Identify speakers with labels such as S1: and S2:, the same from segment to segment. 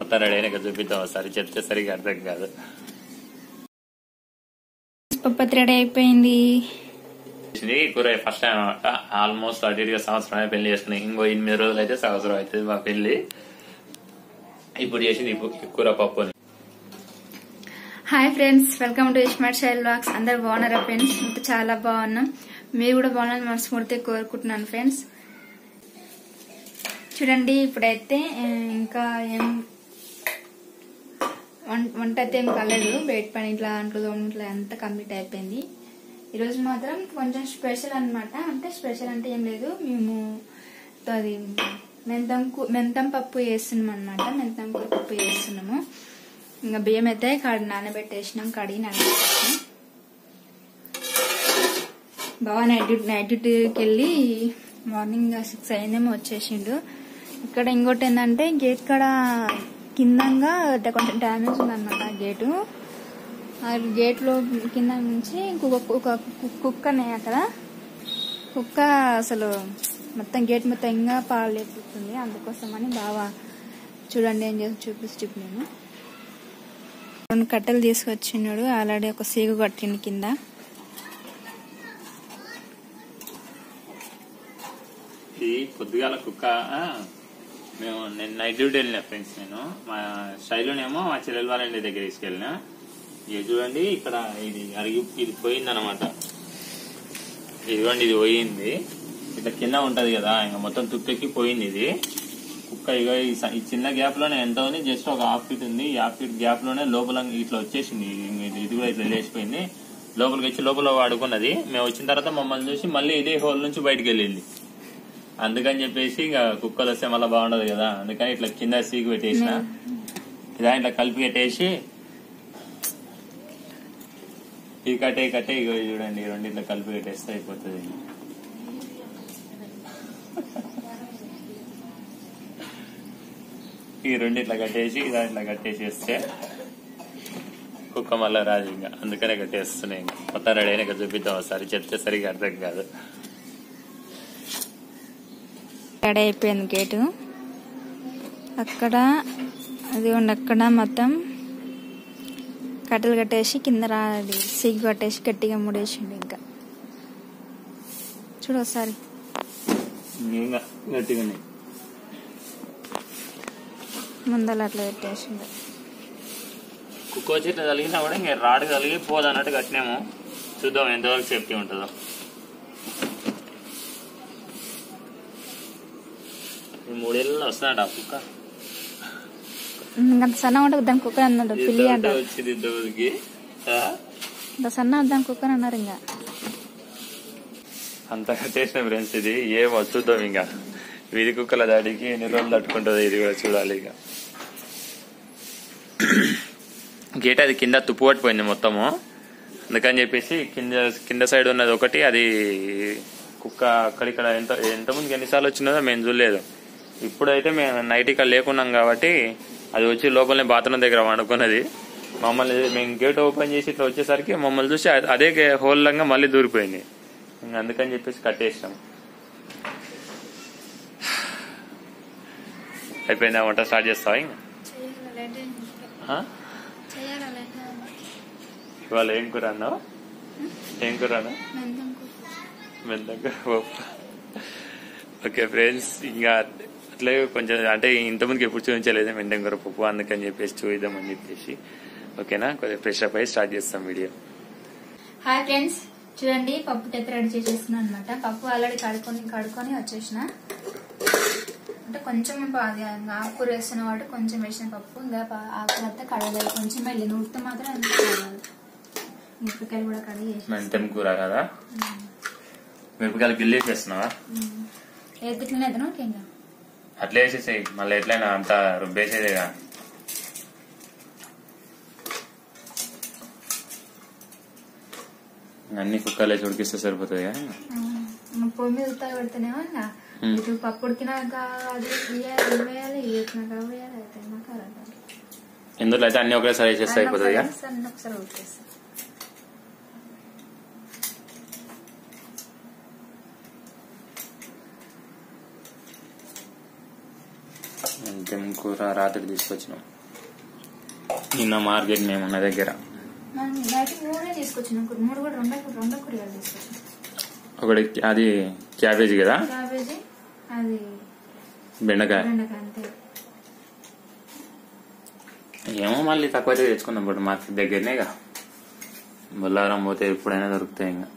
S1: కొత్త రెడీ అయినాక చూపిద్దాం ఒకసారి చెప్తే సరిగా అర్థం కాదు
S2: పప్పు రెడీ అయిపోయింది
S1: ఇది కూర ఫస్ట్ టైం అనమాట ఆల్మోస్ట్ అటు ఇటుగా సంవత్సరమే పెళ్లి చేసుకున్నాయి ఇంకో ఎనిమిది రోజులు అయితే సంవత్సరం అవుతుంది మా పెళ్లి ఇప్పుడు చేసింది ఈ పు- ఈ కూర పప్పు
S2: hi friends welcome to iSmart Shail blogs అందరు బాగున్నారా ఫ్రెండ్స్ ఇంకా చాలా బాగున్నాం మీరు కూడా బాగున్నారని మనస్ఫూర్తిగా కోరుకుంటున్నాను ఫ్రెండ్స్ చూడండి ఇప్పుడైతే ఆ, ఇంకా ఏం వం- వంట అయితే ఏం కాలేదు బయట పని ఇట్లా అంట్లు తోమడం ఇట్లా అంతా కంప్లీట్ అయిపోయింది ఈరోజు మాత్రం కొంచెం స్పెషల్ అన్నమాట అంటే స్పెషల్ అంటే ఏం లేదు మేము అది మెంతం కు- మెంతం పప్పు వేస్తున్నాం అనమాట మెంతం కూర పప్పు వేస్తున్నాము ఇంకా బియ్యం అయితే కడి నానబెట్టేసినాం కడిగి నానబెట్టేసినాం బాగా నైట్ డ్యూటీ నైట్ డ్యూటీకి వెళ్ళి మార్నింగ్ సిక్స్ అయిందేమో వచ్చేసిండు ఇక్కడ ఇంకోటి ఏంటంటే గేట్ కాడ కిందంగా అంటే కొంచెం డ్యామేజ్ ఉందన్నమాట ఆ గేటు ఆ గేట్లో కింద నుంచి ఇంకొక ఒక కు- కుక్కనే అక్కడ కుక్క అసలు మొత్తం గేట్ మొత్తం ఇంకా పాలు లేపుతుంది అందుకోసమని బాగా చూడండి ఏం చేసి చూపిస్తూ చెప్పు నేను రెండు కట్టెలు తీసుకొచ్చినాడు ఆల్రెడీ ఒక సీగు కట్టిండు కింద
S1: ఇది పొద్దుగాల కుక్క ఆ, మేము నేను నైట్ డ్యూటీ వెళ్ళిన ఫ్రెండ్స్ నేను మా శైలునేమో మా చెల్లెల వాళ్ళ ఇంటి దగ్గర తీసుకెళ్ళిన ఇది చూడండి ఇక్కడ ఇది అరిగి ఇది పోయిందనమాట ఇదిగోండి ఇది పోయింది ఇట్లా కింద ఉంటది కదా ఇంకా మొత్తం తుక్కెక్కి పోయింది ఇది కుక్క ఇక ఈ స- ఈ చిన్న గ్యాప్ లోనే ఎంత ఉంది జస్ట్ ఒక హాఫ్ ఫీట్ ఉంది ఈ హాఫ్ ఫీట్ గ్యాప్ లోనే లోపల ఇట్లా వచ్చేసింది ఇది- ఇది కూడా ఇట్లా లేచిపోయింది లోపలికి వచ్చి లోపల వాడుకున్నది మేము వచ్చిన తర్వాత మమ్మల్ని చూసి మళ్ళీ ఇదే హోల్ నుంచి బయటకు వెళ్ళింది అందుకని చెప్పేసి ఇంకా కుక్కలు వస్తే మళ్ళీ బాగుండదు కదా అందుకని ఇట్లా కింద సీకి పెట్టేసిన ఇదా ఇట్లా కలిపి కట్టేసి ఇది కట్టే కట్టే ఇగో ఇది చూడండి ఈ రెండు ఇట్లా కలిపి కట్టేస్తే అయిపోతుంది ఈ రెండు ఇట్లా కట్టేసి ఇలా ఇట్లా కట్టేసేస్తే కుక్క మళ్ళా రాదు ఇంకా అందుకనే కట్టేస్తున్నాయి ఇంకా కొత్త రెడీ అయినాక చూపిద్దాం ఒకసారి చెప్తే సరిగా అర్థం కాదు
S2: రెడీ అయిపోయింది గేటు అక్కడ అది ఉండి అక్కడ మొత్తం కట్టెలు కట్టేసి కింద రా అది సిగ్గు కట్టేసి గట్టిగా ముడేసిండు ఇంకా చూడు ఒకసారి
S1: ఇంకా గట్టిగానే
S2: ముందర అట్లా పెట్టేసిండు
S1: కుక్క వచ్చి ఇట్లా కలిగినా కూడా ఇంకా రాడు కలిగి పోదు అన్నట్టు కట్టినాము చూద్దాం ఎంతవరకు సేఫ్టీ ఉంటుందో ఈ మూడేళ్ళలో వస్తున్నాడు ఆ కుక్క
S2: ఇంకా సన్న ఉంటుంది దాని కుక్కర్ అన్నాడు పిల్లి
S1: ఇద్దరితో
S2: అంటారు
S1: వచ్చింది ఇంతవరకు ఆ?
S2: ఇంత సన్న దాని కుక్కర్ అన్నారు ఇంకా
S1: అంత కట్టేసిన ఫ్రెండ్స్ ఇది ఏం వస్తుందో ఇంకా వీధి కుక్కల దాడికి ఎన్ని రోజులు తట్టుకుంటుందో ఇది కూడా చూడాలి ఇక గేట్ అది కింద తుప్పు పట్టిపోయింది మొత్తము అందుకని చెప్పేసి కింద కింద సైడ్ ఉన్నది ఒకటి అది కుక్క అక్కడిక్కడ ఎంత ఎంత ముందుకు ఎన్నిసార్లు వచ్చినదో మేము చూడలేదు ఇప్పుడైతే మేము నైట్ ఇక్కడ లేకున్నాం కాబట్టి అది వచ్చి లోపలనే బాత్రూమ్ దగ్గర వండుకున్నది మమ్మల్ని మేము గేట్ ఓపెన్ చేసి ఇట్లా వచ్చేసరికి మమ్మల్ని చూసి అ- అదే గే- హోల్ లంగా మళ్ళీ దూరిపోయింది ఇంక అందుకని చెప్పేసి కట్టేసాం అయిపోయిందా వంట స్టార్ట్ చేస్తావా ఇంకా ఆ? ఇవాళ ఏం కూర అన్నావు ఏం కూర అన్నావు మెంతంగా పప్పు ఓకే ఫ్రెండ్స్ ఇంకా అట్లే కొంచెం అంటే ఇంతమందికి ఎప్పుడు చూపించలేదు మెంతం కూర పప్పు అందుకని చెప్పేసి చూద్దామని చెప్పేసి ఓకేనా కొద్దిగా ఫ్రెష్ అప్ అయ్యి స్టార్ట్ చేస్తాం వీడియో
S2: హాయ్ ఫ్రెండ్స్ చూడండి పప్పు అయితే రెడీ చేసేస్తున్నాను అనమాట పప్పు ఆల్రెడీ కడుకొని కడుకొని వచ్చేసిన అంటే కొంచెం ప- అది ఆకుకూర వేస్తున్న వాటి కొంచెం వేసిన పప్పు ఇంకా ప- ఆకుకూర అంతా కడగలేదు కొంచెం వెళ్ళింది ఉడితే మాత్రం అంత కడగాలి మిరపకాయలు కూడా కడిగి వేసి
S1: మెంతం కూర కదా మిరపకాయలు గిల్లి వేసేస్తున్నావా
S2: ఎత్తుట్లనే ఎత్తను ఇంకా
S1: అట్లా వేసేసాయి మళ్ళీ ఎట్లయినా అంత రుబ్బేసేదేగా అన్ని కుక్కలే ఉడికిస్తే సరిపోతుంది కదా
S2: ఇంకా పొయ్యి మీద ఉత్తగా పెడితేనేమో ఇంకా
S1: మ్మ్.
S2: ఇటు పప్పు ఉడికినాక అది వేయాలి ఇది వేయాలి ఇది ఉడికినాక అది వేయాలి అయితే నాకు అలా
S1: ఇందులో అయితే అన్ని ఒకేసారి వేసేస్తే అయిపోతుంది కదా
S2: అన్నీ ఒకసారి ఉడికేస్తాను
S1: అంతే చికెన్ కూర రాత్రి తీసుకొచ్చినాం నిన్న మార్కెట్ మేము ఉన్న దగ్గర
S2: మనం బయటకు మూడే తీసుకొచ్చినాం మూడు కూడా రెండో రెండో కూరగాయలు తీసుకొచ్చినాం
S1: ఒకటి అది క్యాబేజీ కదా
S2: క్యాబేజీ అది
S1: బెండకాయ
S2: బెండకాయ అంతే
S1: ఏమో మళ్ళీ తక్కువ తెచ్చుకుందాం ఇప్పుడు మార్కెట్ దగ్గరనేగా బొల్లారం పోతే ఎప్పుడైనా దొరుకుతాయి ఇంకా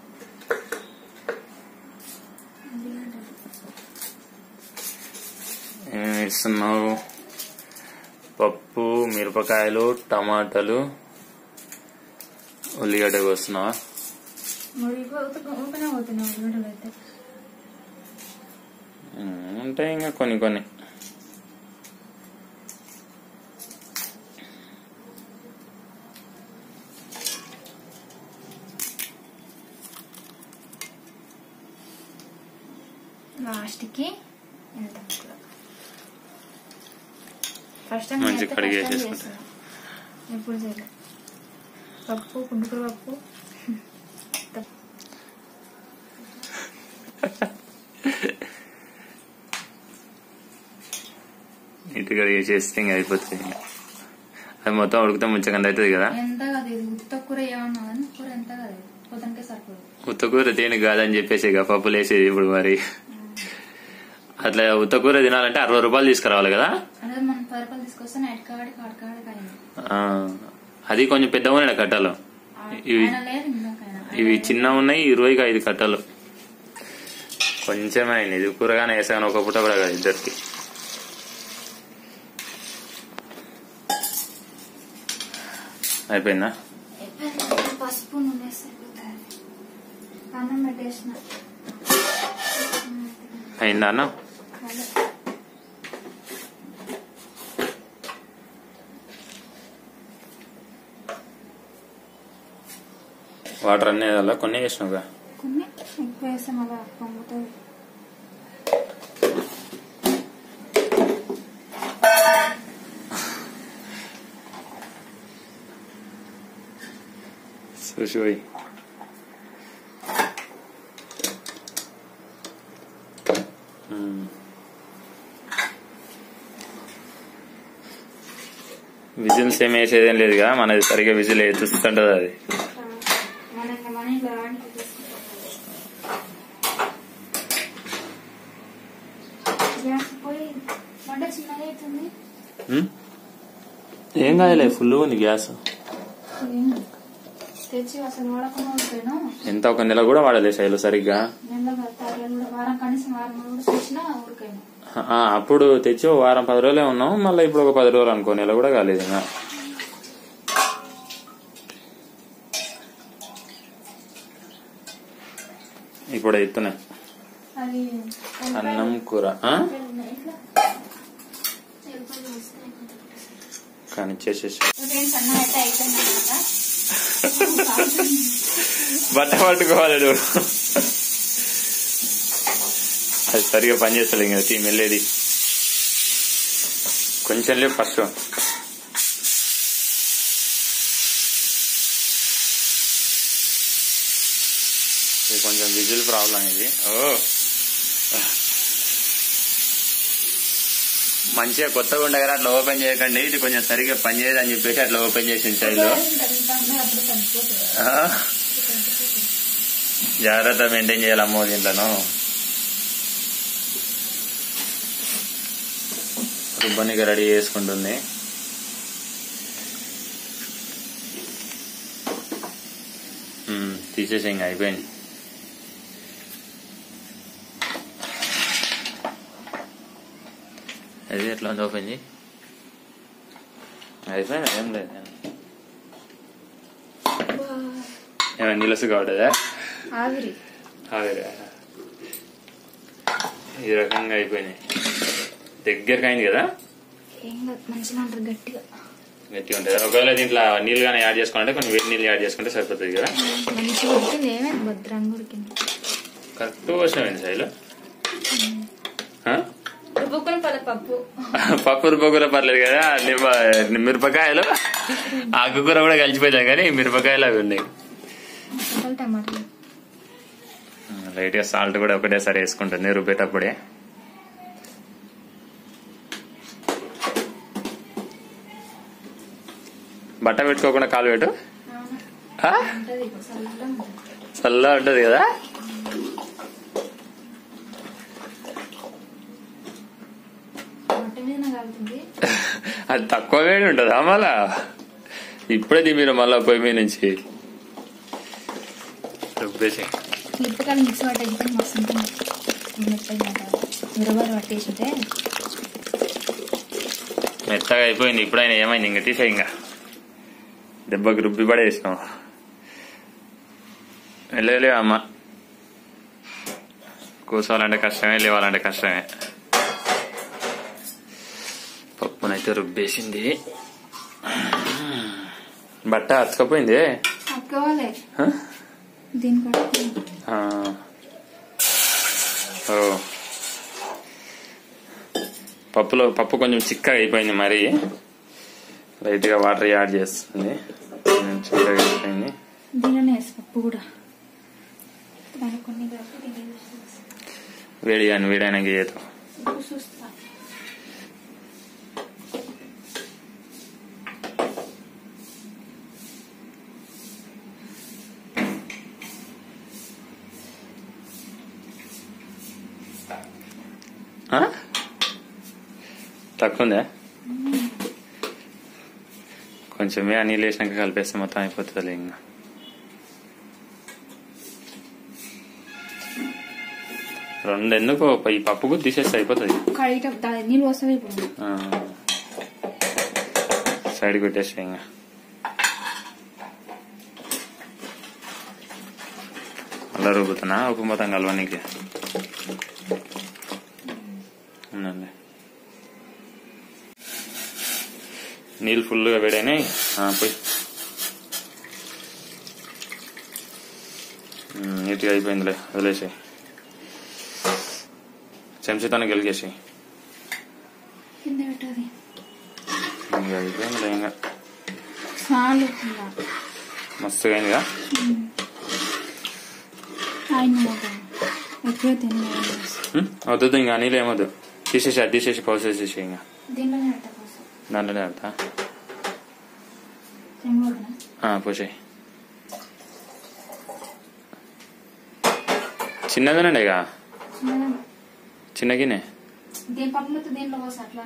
S1: ఏం ఇస్తున్నావు పప్పు మిరపకాయలు టమాటాలు ఉల్లిగడ్డ కోస్తున్నావా
S2: మూడు ఊపినే పోతున్నాం ఉల్లిగడ్డలు అయితే
S1: ఉమ్, ఉంటాయి ఇంకా కొన్ని కొన్ని
S2: లాస్ట్కి ఎంత ఫస్ట్
S1: మంచి కడిగి వేసేసుకుంటా.
S2: ఎప్పుడు చేయలేదు పప్పు కుంటుకూర పప్పు
S1: నీట్గా చేస్తే ఇంకా అయిపోతుంది ఇంకా. అది మొత్తం ఉడికితే ముంచకండి అవుతుంది కదా
S2: ఎంత కదా ఇది ఉత్త కూర ఏమన్నా కానీ కూర ఎంత కదా ఇది పొద్దునకే సరిపోదు
S1: ఉత్తకూర దేనికి కాదని చెప్పేసి ఇక పప్పులు వేసేది ఇప్పుడు మరి అట్లా ఉత్తకూర తినాలంటే అరవై రూపాయలు తీసుకురావాలి కదా
S2: అదే మనం పది రూపాయలు తీసుకొస్తే నైట్ కాడి కాడి కాడి అయింది
S1: ఆ, అది కొంచెం పెద్దగా ఉన్నాయి కట్టలు ఇవి
S2: ఆయన లేదు ఇందాకైనా
S1: ఇవి చిన్న ఉన్నాయి ఇరవైకి ఐదు కట్టలు కొంచెమే అయింది ఇది కూరగానే వేసాను ఒక పూట కూడా కాదు ఇద్దరికి అయిపోయిందా
S2: అయిపోయింది. పసుపు నూనె వేస్తే అయిపోతుంది అన్నం పెట్టేసిన
S1: అయిందా అన్న
S2: అదే.
S1: వాటర్ అన్నీ అలా కొన్ని వేసినావుగా
S2: కొన్ని ఎక్కువ వేస్తే మళ్ళీ పొంగుతుంది
S1: చూసి పోయి విజిల్స్ ఏం వేసేదేం లేదు కదా మనది సరిగ్గా విజిల్ చూస్తుంటది అది
S2: మన మన ఇంట్లో ఆంటీ తీసుకుంటాం. గ్యాస్ పోయి వంట చిన్నగా అవుతుంది
S1: ఉమ్? ఏం కాదులే ఫుల్ ఉంది గ్యాస్
S2: ఏం తెచ్చి అసలు వాడకుండా ఉంటాను
S1: ఎంత ఒక నెల కూడా వాడలే శైలు సరిగ్గా
S2: నెలగా తాగలేదు కూడా వారం కనీసం వారం కూడా చూసినా ఊరికైనా
S1: ఆ, అప్పుడు తెచ్చి ఓ వారం పది రోజులే ఉన్నాం మళ్ళీ ఇప్పుడు ఒక పది రోజులు అనుకో నెల కూడా కాలేదు ఇంకా ఇప్పుడు ఎత్తున్నాయి
S2: అది
S1: అన్నం కూర ఆ?
S2: ఇట్లా ఎల్లిపాయలు వేస్తే అయిపోతుంది.
S1: కానీ చేసేసి
S2: ఫ్రెండ్స్ అన్నం అయితే అయిపోయింది అనమాట
S1: బట్ట పట్టుకోవాలి నువ్వు. అది సరిగా పనిచేస్తలే ఇంకా టీం వెళ్ళేది కొంచెం లేవు ఫస్ట్ ఇది కొంచెం విజిల్ ప్రాబ్లం ఇది ఓ మంచిగా కొత్తగా ఉండగా అట్లా ఓపెన్ చేయకండి ఇది కొంచెం సరిగ్గా పనిచేయదు అని చెప్పేసి అట్లా ఓపెన్ చేసిన శైలిలో
S2: అప్పుడు చనిపోతుంది
S1: ఆ? జాగ్రత్త మెయింటైన్ చేయాలి అమ్మో దీంట్లోను రుబ్బనికి రెడీ చేసుకుంటుంది ఉమ్, తీసేసి ఇంకా అయిపోయింది అది ఎట్లా ఉంది ఓపెన్ చేయి అయిపోయింది ఏం లేదు ఏమైనా నిలసు కావడదా
S2: ఆవిరి
S1: ఆవిరా ఈ రకంగా అయిపోయినాయి దగ్గరకు అయింది కదా
S2: ఏం కాదు మంచిగా ఉంటుంది గట్టిగా
S1: గట్టిగా ఉంటుంది ఒకవేళ దీంట్లో నీళ్ళు కానీ యాడ్ చేసుకోవాలంటే కొన్ని వేడి నీళ్ళు యాడ్ చేసుకుంటే సరిపోతుంది కదా
S2: మంచిగా ఉడికింది ఏమైంది భద్రంగా ఉడికింది
S1: కరెక్ట్ వచ్చినాయింది శైలు
S2: రుబ్బుకుని పద పప్పు
S1: పప్పు రుబ్బకూర పర్లేదు కదా నిమ్మ- మిరపకాయలు ఆకుకూర కూడా కలిసిపోతాయి కానీ మిరపకాయలు అవి ఉన్నాయి
S2: అసలు టమాటాలు
S1: లైట్గా సాల్ట్ కూడా ఒకటేసారి వేసుకుంటుంది రుబ్బేటప్పుడే బట్ట పెట్టుకోకుండా కాలు పెట్టు
S2: అవును
S1: ఆ?
S2: ఉంటది ఇప్పుడు చల్లగా ఉంటుంది.
S1: చల్లగా ఉంటది కదా
S2: బట్ట మీద నాకు అవుతుంది
S1: అది తక్కువ వేడి ఉంటుందా మళ్ళా ఇప్పుడే దిమిరు మళ్ళా పొయ్యి మీద నుంచి రుబ్బేసి
S2: మిరపకాయలు మిక్స్ పట్టేసి మస్తు ఉంటుంది మెత్తగా మిరపకాయలు పట్టేసింటే
S1: మెత్తగా అయిపోయింది ఇప్పుడైనా ఏమైంది ఇంకా తీసే ఇంకా దెబ్బకి రుబ్బి పడేసినాం వెళ్ళలే అమ్మ కూర్చోవాలంటే కష్టమే లేవాలంటే కష్టమే పప్పునైతే రుబ్బేసింది బట్ట అతకపోయింది
S2: అక్కవాలి
S1: హ?
S2: దీని పట్టు
S1: ఆ. ఓ పప్పులో పప్పు కొంచెం చిక్కగా అయిపోయింది మరి లైట్గా వాటర్ యాడ్ చేస్తుంది కొంచెం చిక్కగా అయిపోయింది
S2: దీనిలోనే వేసి పప్పు కూడా దానికి కొన్ని కలిపి దీనిలో వేసేసి.
S1: వేడి కానీ వేడైనాక చేద్దాం
S2: ఇప్పుడు చూస్తా
S1: ఆ? తక్కువ ఉందా కొంచెమే ఆ నీళ్ళు వేసినాక కలిపేస్తే మొత్తం అయిపోతుంది ఇంకా రెండు ఎందుకు ఈ పప్పు కూడా తీసేస్తే అయిపోతుంది
S2: కడిగిట దాని నీళ్ళు వస్తుంది ఇప్పుడు
S1: సైడ్ పెట్టేసి ఇంకా అలా రుబ్బుతున్నా ఉప్పు మొత్తం కలవనీకి ఉందండి నీళ్ళు ఫుల్గా వేడైనాయి ఆ, పోయి ఉమ్, నీట్గా అయిపోయిందిలే వదిలేసి చెంచాతోనే గెలిగేసి
S2: కింద పెట్టది
S1: ఇంకా అయిపోయిందిలే ఇంకా
S2: చాలు కింద
S1: మస్తుగా అయిందిగా
S2: ఆయన ఎక్కువ తిన్నాను
S1: ఉమ్, వద్దు ఇంకా నీళ్ళు ఏమొద్దు తీసేసి అది తీసేసి పోసేసేసి ఇంకా
S2: దీనిలోనే పెట్ట కోసం
S1: దాంట్లోనే ఆడతా
S2: చెంగోడనా
S1: పోసాయి చిన్నదేనండి ఇక చిన్న గిన్నె
S2: దీని పక్కన దీంట్లో కోసం అట్లా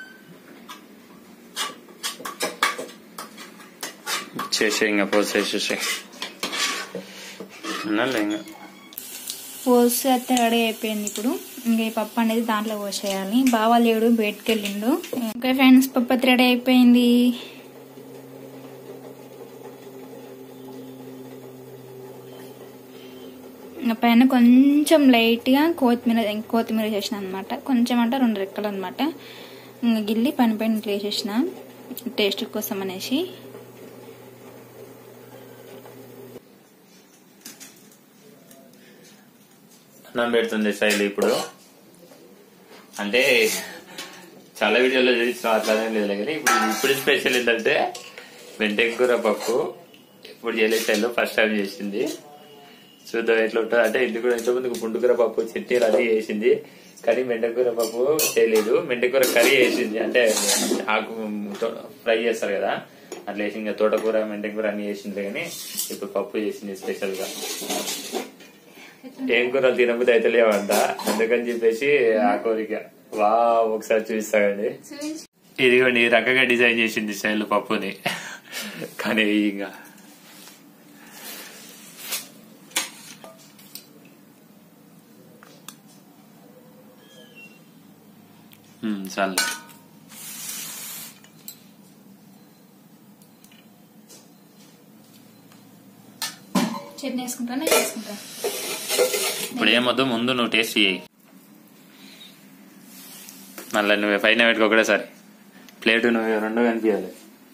S1: చేసే ఇంకా పోసేసేసి అన్నాలే ఇంకా
S2: పోసి అయితే రెడీ అయిపోయింది ఇప్పుడు ఇంకా ఈ పప్పు అనేది దాంట్లో పోసేయాలి బావ లేడు బయటకు వెళ్ళిండు ఓకే ఫ్రెండ్స్ పప్పు అయితే రెడీ అయిపోయింది ఇంకా పైన కొంచెం లైట్గా కొత్తిమీర కొత్తిమీర చేసిన అనమాట కొంచెం అంటే రెండు రెక్కలు అనమాట ఇంకా గిల్లి పైన పైన ఇట్లా వేసేసిన టేస్ట్ కోసం అనేసి
S1: అన్నం పెడుతుంది శైలి ఇప్పుడు అంటే చాలా వీడియోలో చూసిన అట్లానే లేదు కానీ ఇప్పుడు ఇప్పుడు స్పెషల్ ఏంటంటే వెంటకూర పప్పు ఇప్పుడు చేయలేదు శైలి ఫస్ట్ టైం చేసింది చూద్దాం ఎట్లా ఉంటుంది అంటే ఇది కూడా ఇంతకుముందు పుండుకూర పప్పు చట్నీలు అది చేసింది కానీ మెండకూర పప్పు చేయలేదు మెండకూర కర్రీ వేసింది అంటే ఆకు ఫ్రై చేస్తారు కదా అట్లా వేసి ఇంకా తోటకూర మెండకూర అన్ని చేసింది కానీ ఇప్పుడు పప్పు చేసింది స్పెషల్ గా ఏం కూర తినబుద్ధి అయితే లేవంట అందుకని చెప్పేసి ఆ కోరిక వా ఒకసారి చూపిస్తాగండి ఇదిగోండి ఈ రకంగా డిజైన్ చేసింది శైలు పప్పుని కానీ ఇంకా ఉమ్, చాలు
S2: చట్నీ వేసుకుంటానే వేసుకుంటా
S1: ఇప్పుడు ఏమొద్దు ముందు నువ్వు టేస్ట్ చేయి మళ్ళీ నువ్వు పైన పెట్టుకో ఒకటేసారి ప్లేట్ నువ్వు రెండు కనిపించాలి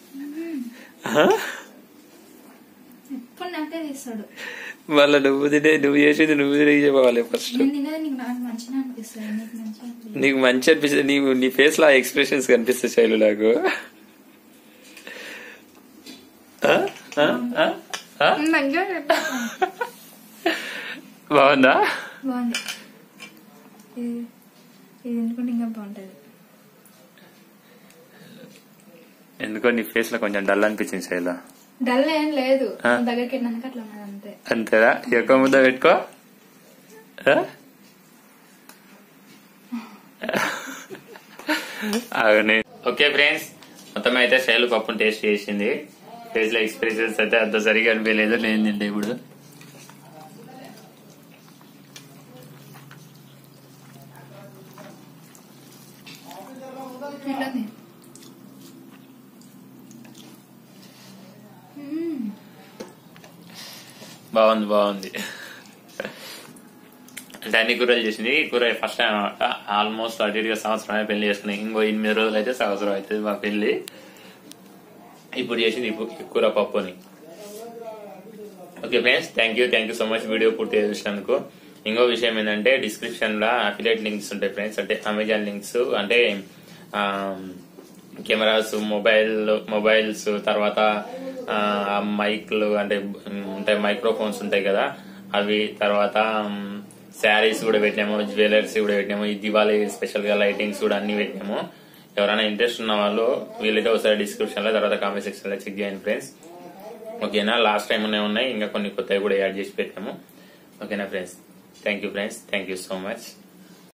S2: ఎప్పుడు నాకే తీస్తాడు
S1: మళ్ళీ నువ్వు తినే నువ్వు చేసేది నువ్వు తినే చెప్పాలి ఫస్ట్
S2: నేను తినేది నీకు నాకు మంచిగా అనిపిస్తుంది నీకు మంచిగా అనిపిస్తుంది
S1: నీకు మంచి అనిపిస్తుంది నీవు నీ ఫేస్ లో ఎక్స్ప్రెషన్స్ కనిపిస్తాయి శైలు నాకు ఆ? ఆ? ఆ? ఆ?
S2: మంచిగా చెప్పేస్తాను.
S1: బాగుందా
S2: బాగుంది ఇది ఇది ఎందుకంటే ఇంకా బాగుంటుంది
S1: ఎందుకో నీ ఫేస్ లో కొంచెం డల్ అనిపించింది శైల
S2: డల్ ఏం లేదు
S1: ఆ.
S2: నా దగ్గరికి వెళ్ళినాక అట్లా ఉన్నది అంతే
S1: అంతేనా ఎక్కువ ముద్ద పెట్టుకో ఆ? అవునే ఓకే ఫ్రెండ్స్ మొత్తం అయితే శైలు పప్పును టేస్ట్ చేసింది ఫేస్ లో ఎక్స్ప్రెషన్స్ అయితే అంత సరిగా అనిపించలేదు నేను తింటే ఇప్పుడు
S2: ఎట్లుంది మ్మ్.
S1: బాగుంది బాగుంది అంటే అన్ని కూరలు చేసింది ఈ కూర ఫస్ట్ టైం ఆల్మోస్ట్ అటు ఇటుగా సంవత్సరమే పెళ్లి చేసుకున్నాయి ఇంకో ఎనిమిది రోజులు అయితే సంవత్సరం అవుతుంది మా పెళ్లి ఇప్పుడు చేసింది ఇప్పుడు ఈ కూర పప్పుని okay friends thank you thank you so much video పూర్తి చేసినందుకు ఇంకో విషయం ఏంటంటే డిస్క్రిప్షన్ లో అఫిలియేట్ లింక్స్ ఉంటాయి ఫ్రెండ్స్ అంటే అమెజాన్ లింక్స్ అంటే కెమెరాస్ మొబైల్ మొబైల్స్ తర్వాత ఆ, మైక్లు అంటే ఉమ్, ఉంటాయి మైక్రోఫోన్స్ ఉంటాయి కదా అవి తర్వాత శారీస్ కూడా పెట్టినాము జ్యువెలర్స్ కూడా పెట్టినాము ఈ దివాళీ స్పెషల్ గా లైటింగ్స్ కూడా అన్ని పెట్టినాము ఎవరైనా ఇంట్రెస్ట్ ఉన్న వాళ్ళు వీళ్ళైతే ఒకసారి డిస్క్రిప్షన్ లో తర్వాత కామెంట్ సెక్షన్ లో చెక్ చేయండి ఫ్రెండ్స్ ఓకేనా లాస్ట్ టైం ఉన్నాయి ఉన్నాయి ఇంకా కొన్ని కొత్తవి కూడా యాడ్ చేసి పెట్టాము ఓకేనా friends thank you friends thank you so much